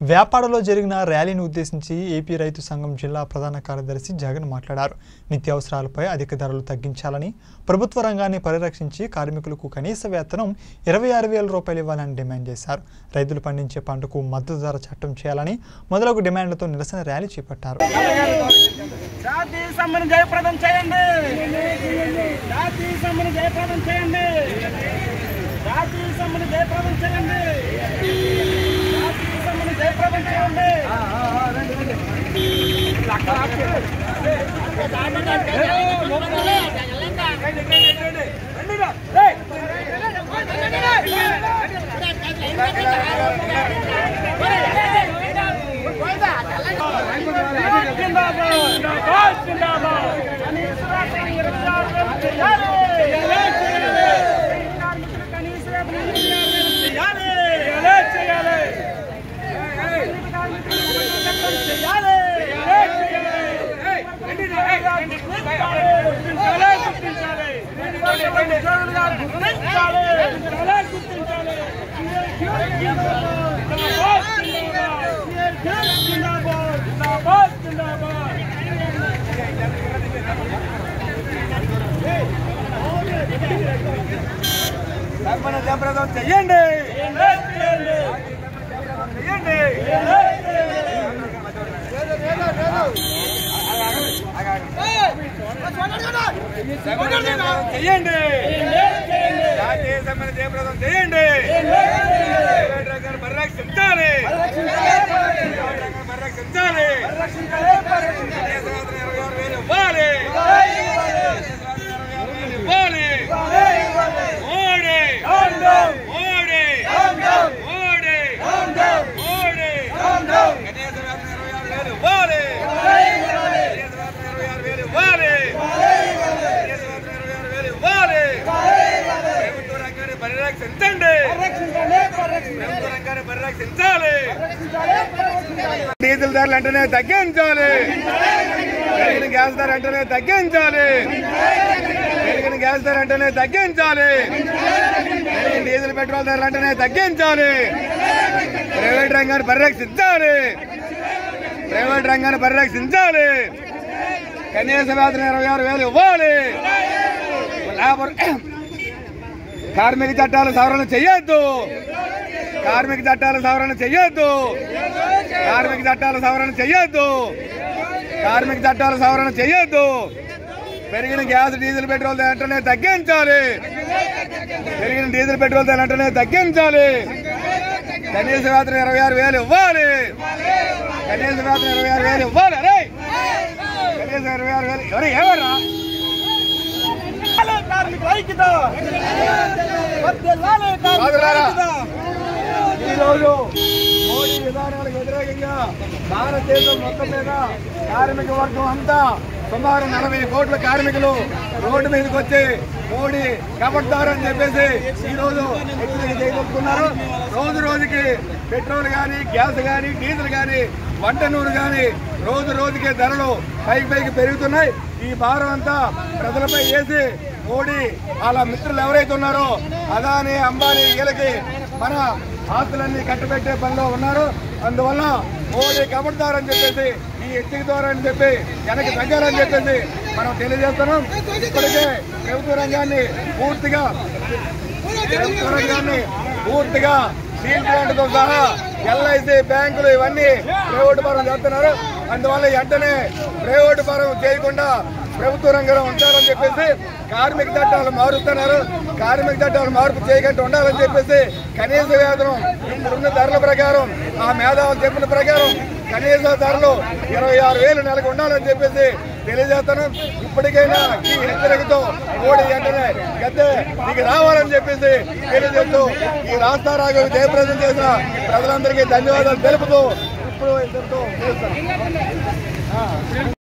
వ్యాపాడలో జరిగిన ర్యాలీని ఉద్దేశించి ఏపీ రైతు సంఘం జిల్లా ప్రధాన కార్యదర్శి జగన్ మాట్లాడారు నిత్యావసరాలపై అధిక ధరలు తగ్గించాలని ప్రభుత్వ రంగాన్ని పరిరక్షించి కార్మికులకు కనీస వేతనం ఇరవై ఆరు వేల రూపాయలు ఇవ్వాలని డిమాండ్ చేశారు రైతులు పండించే పంటకు మద్దతు ధర చట్టం చేయాలని మొదలగు డిమాండ్లతో నిరసన ర్యాలీ చేపట్టారు జాతీయ సమ్మెను జయప్రదం చేయండి జాతీయ సమ్మెను జయప్రదం చేయండి జాతీయ సమ్మెను జయప్రదం చేయండి జాతీయ సమ్మెను జయప్రదం చేయండి జిందాబాద్ జిందాబాద్ జిందాబాద్ కనీస వేతనం ఇరవై ఆరు వేలు చేయాలి కార్మికులు కనీస వేతనం ఇరవై ఆరు వేలు చేయాలి చేయాలి కార్మికులు కనీస వేతనం చేయాలి గుర్తించాలి గుర్తించాలి ఉద్యోగులుగా గుర్తించాలి గుర్తించాలి జిందాబాద్ జిందాబాద్ జిందాబాద్ సన్మాన జయప్రదం చెయ్యండి చెయ్యండి సన్మాన జయప్రదం చెయ్యండి జాతీయ సన్మాన జయప్రదం చేయండి ప్రైవేట్ రంగాన్ని పరిరక్షించాలి ప్రైవేట్ రంగాన్ని పరిరక్షించాలి కనీస వేతనం ఇరవై ఆరు వేలు ఇవ్వాలి ఇవ్వాలి మోడీ మోడీ మోడీ మోడీ కనీస వేతనం ఇరవై ఆరు వేలు ఇవ్వాలి కనీస వేతనం ఇరవై ఆరు వేలు ఇవ్వాలి కనీస వేతనం ఇరవై ఆరు వేలు ఇవ్వాలి ప్రభుత్వ రంగాన్ని పరిరక్షించండి ప్రభుత్వ రంగాన్ని పరిరక్షించాలి డీజిల్ ధరలు వెంటనే తగ్గించాలి పెరిగిన గ్యాస్ ధర వెంటనే తగ్గించాలి పెరిగిన గ్యాస్ ధర వెంటనే తగ్గించాలి పెరిగిన డీజిల్ పెట్రోల్ ధరలు వెంటనే తగ్గించాలి ప్రైవేట్ రంగాన్ని పరిరక్షించాలి ప్రైవేట్ రంగాన్ని పరిరక్షించాలి కనీస వేతనం ఇరవై ఆరు వేలు ఇవ్వాలి లేబర్ కార్మిక చట్టాల సవరణ చెయ్యొద్దు కార్మిక చట్టాల సవరణ చెయ్యొద్దు కార్మిక చట్టాల సవరణ చెయ్యొద్దు కార్మిక చట్టాల సవరణ చెయ్యొద్దు పెరిగిన గ్యాస్ డీజిల్ పెట్రోల్ ధర వెంటనే తగ్గించాలి పెరిగిన డీజిల్ పెట్రోల్ ధర వెంటనే తగ్గించాలి కనీస వేతనం ఇరవై ఆరు వేలు ఇవ్వాలి కనీస వేతనం ఇరవై ఆరు వేలు ఇవ్వాలి అరే కనీస ఇరవై ఆరు వేలు ఎవరు ఏమరా కార్మికుల ఐక్యత వర్ధిల్లాలి కార్మికుల సోదరులారా. ఐక్యత ఈ రోజు మోడీ విధానాలకు వ్యతిరేకంగా భారతదేశం మొత్తం మీద కార్మిక వర్గం అంతా సుమారు నలభై కోట్ల కార్మికులు రోడ్డు మీదకి వచ్చి మోడీ కబడ్దారు అని చెప్పేసి ఈ రోజు హెచ్చరిక చేయగలుగుతున్నారు రోజు రోజుకి పెట్రోల్ కానీ గ్యాస్ కానీ డీజిల్ కానీ వంట నూనె కానీ రోజు రోజుకి ధరలు పైకి పైకి పెరుగుతున్నాయి ఈ భారం అంతా ప్రజలపై వేసి మోడీ వాళ్ళ మిత్రులు ఎవరైతే ఉన్నారో అదాని అంబానీ వీళ్ళకి మన ఆస్తులన్నీ కట్టబెట్టే పనిలో ఉన్నారు అందువల్ల మోడీ కబడ్దారని చెప్పేసి ఈ హెచ్చరిక ద్వారా అని చెప్పి వెనక్కి తగ్గాలని చెప్పేసి మనం తెలియజేస్తున్నాం ఇప్పటికే ప్రభుత్వ రంగాన్ని పూర్తిగా ప్రభుత్వ రంగాన్ని పూర్తిగా స్టీల్ ప్లాంట్తో సహా ఎల్ఐసి బ్యాంకులు ఇవన్నీ ప్రైవేటు పరం చేస్తున్నారు అందువల్ల వెంటనే ప్రైవేటు పరం చేయకుండా ప్రభుత్వ రంగంలో ఉంచాలని చెప్పేసి కార్మిక చట్టాలు మారుస్తున్నారు కార్మిక చట్టాలు మార్పు చేయకుండా ఉండాలని చెప్పేసి కనీస వేతనం ఇప్పుడున్న ధరల ప్రకారం ఆ మేధావులు చెప్పిన ప్రకారం కనీస ధరలు ఇరవై ఆరు వేలు నెలకు ఉండాలని చెప్పేసి తెలియజేస్తాను ఇప్పటికైనా ఈ హెచ్చరికతో మోడీ వెంటనే గద్దె నీకు రావాలని చెప్పేసి తెలియజేస్తూ ఈ రాష్ట్రారాగ జయప్రదం చేసిన ప్రజలందరికీ ధన్యవాదాలు తెలుపుతూ ఇప్పుడు ఇద్దరితో ముగిస్తాను.